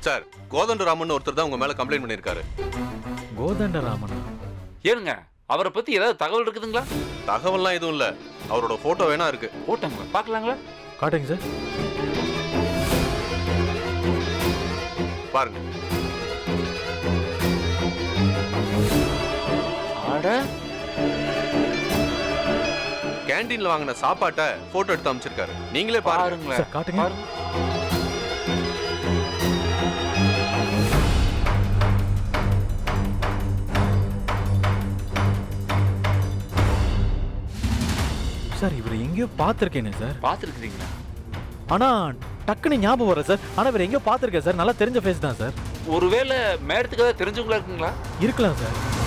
sir Kothandaraman ஒருத்தர் தான் உங்க மேல கம்ப்ளைண்ட் பண்ணியிருக்காரு கோதண்டராமனா ஏனுங்க அவரை பத்தி ஏதாவது தகவல் இருக்குதுங்களா தகவல்லாம் எதுவும் இல்ல அவரோட போட்டோ வேணா இருக்கு போட்டாங்க பார்க்கலாங்களா காட்டுங்க சார் பாருங்க ஆட கேண்டீன்ல வாங்கின சாப்பாட்டை போட்டோ எடுத்து அமைச்சிருக்காரு நீங்களே பாருங்க பாருங்களேன் சார் காட்டுங்க பாருங்க சார் இவர் எங்கேயோ பார்த்துருக்கேனே சார் பார்த்துருக்குறீங்களா ஆனா டக்குன்னு ஞாபகம் வர சார் ஆனா இவர் எங்கேயோ பார்த்துருக்கேன் சார் நல்லா தெரிஞ்ச ஃபேஸ் தான் சார் ஒருவேளை மேடத்துக்கு ஏதாவது தெரிஞ்சவங்களா இருக்குங்களா இருக்கலாம் சார்